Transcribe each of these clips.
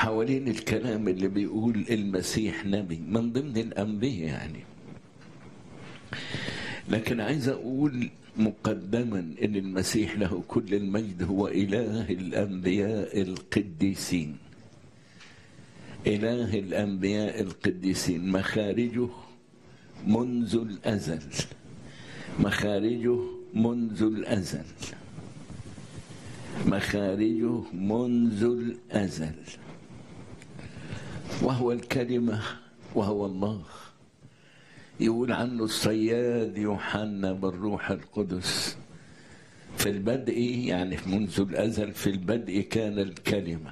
حوالين الكلام اللي بيقول المسيح نبي من ضمن الأنبياء يعني لكن عايز أقول مقدما ان المسيح له كل المجد هو اله الانبياء القديسين اله الانبياء القديسين مخارجه منذ الازل مخارجه منذ الازل مخارجه منذ الازل وهو الكلمه وهو الله يقول عنه الصياد يوحنا بالروح القدس في البدء يعني منذ الازل في البدء كان الكلمه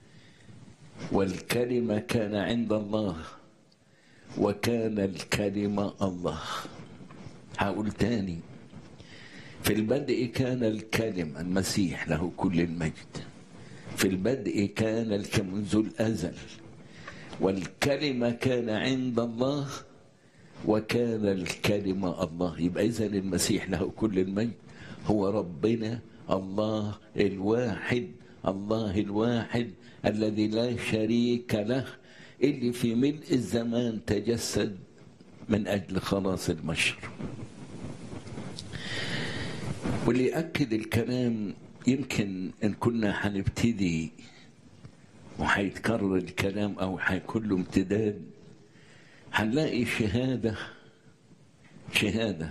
والكلمه كان عند الله وكان الكلمه الله هقول تاني في البدء كان الكلمه المسيح له كل المجد في البدء كان منذ الازل والكلمه كان عند الله وكان الكلمة الله يبقى إذا المسيح له كل المجد هو ربنا الله الواحد الله الواحد الذي لا شريك له اللي في ملء الزمان تجسد من أجل خلاص البشر واللي يأكد الكلام يمكن إن كنا هنبتدي وهيتكرر الكلام أو هيكون له امتداد هنلاقي شهادة شهادة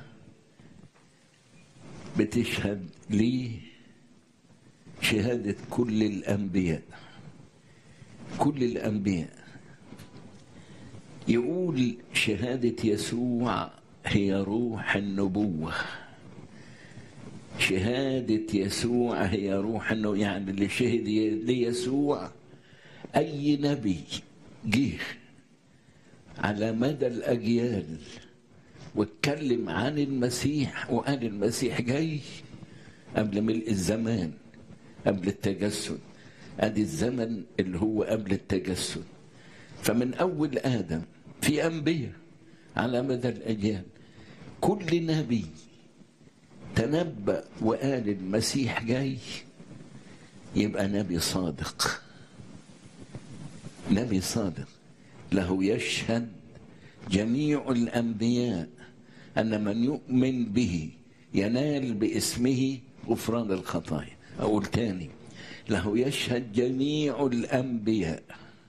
بتشهد لي شهادة كل الأنبياء كل الأنبياء يقول شهادة يسوع هي روح النبوة شهادة يسوع هي روح النبوة يعني اللي شهد ليسوع أي نبي جه على مدى الأجيال واتكلم عن المسيح وقال المسيح جاي قبل ملء الزمان قبل التجسد ادي الزمن اللي هو قبل التجسد فمن اول ادم في انبياء على مدى الاجيال كل نبي تنبأ وقال المسيح جاي يبقى نبي صادق نبي صادق له يشهد جميع الانبياء ان من يؤمن به ينال باسمه غفران الخطايا اقول تاني له يشهد جميع الانبياء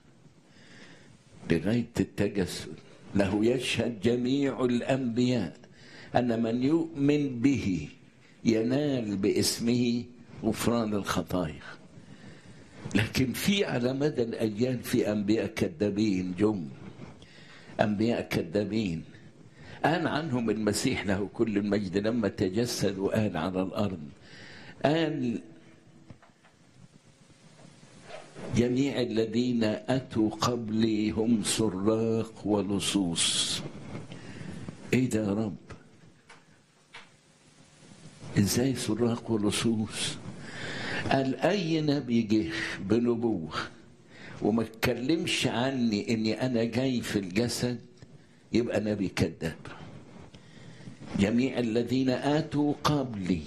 لغايه التجسد له يشهد جميع الانبياء ان من يؤمن به ينال باسمه غفران الخطايا لكن في على مدى الاجيال في انبياء كذابين جم انبياء كذابين قال عنهم المسيح له كل المجد لما تجسد وقال على الارض قال جميع الذين اتوا قبلي هم سراق ولصوص ايه ده يا رب ازاي سراق ولصوص قال اي نبي جه بنبوه وما اتكلمش عني اني انا جاي في الجسد يبقى نبي كذاب جميع الذين اتوا قبلي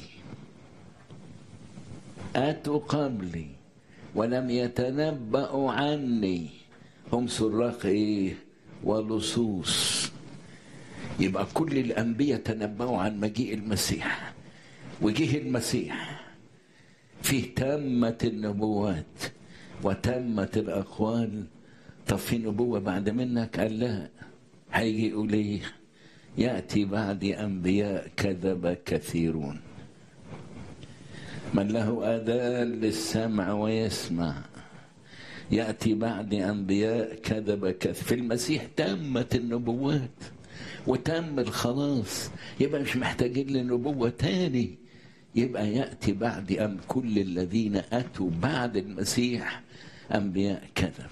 اتوا قبلي ولم يتنبأوا عني هم سراق ايه ولصوص يبقى كل الانبياء تنبأوا عن مجيء المسيح وجه المسيح فيه تمت النبوات وتمت الأقوال طب في نبوة بعد منك قال لا هيجي يقول ايه يأتي بعد أنبياء كذب كثيرون من له آذان للسمع ويسمع يأتي بعد أنبياء كذب كثير في المسيح تمت النبوات وتم الخلاص يبقى مش محتاجين لنبوة تاني يبقى يأتي بعد أم كل الذين أتوا بعد المسيح أنبياء كذبة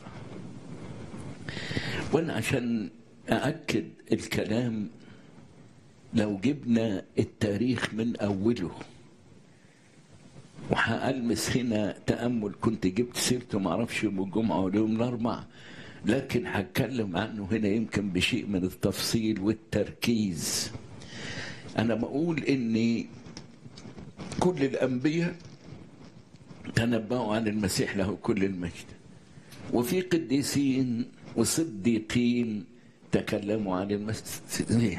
وأنا عشان أأكد الكلام لو جبنا التاريخ من أوله وهألمس هنا تأمل كنت جبت سيرته معرفش يوم الجمعة ولا يوم الأربع لكن هتكلم عنه هنا يمكن بشيء من التفصيل والتركيز أنا بقول إني كل الأنبياء تنبأوا عن المسيح له كل المجد وفي قديسين وصديقين تكلموا عن المسيح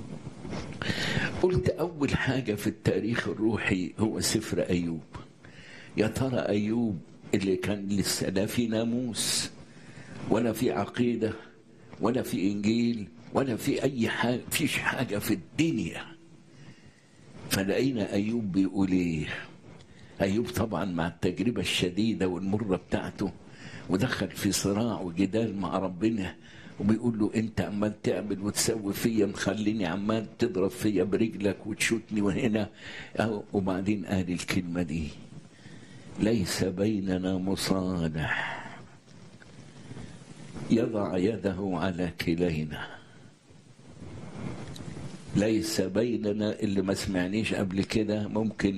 قلت أول حاجة في التاريخ الروحي هو سفر أيوب يا ترى أيوب اللي كان لسه لا في ناموس ولا في عقيدة ولا في إنجيل ولا في أي حاجة فيش حاجة في الدنيا فلقينا أيوب بيقول إيه أيوب طبعا مع التجربة الشديدة والمرة بتاعته ودخل في صراع وجدال مع ربنا وبيقول له انت عمال تعمل وتسوي فيا مخليني عمال تضرب فيا برجلك وتشوتني وهنا وبعدين قال الكلمة دي ليس بيننا مصالح يضع يده على كلينا ليس بيننا اللي ما سمعنيش قبل كده ممكن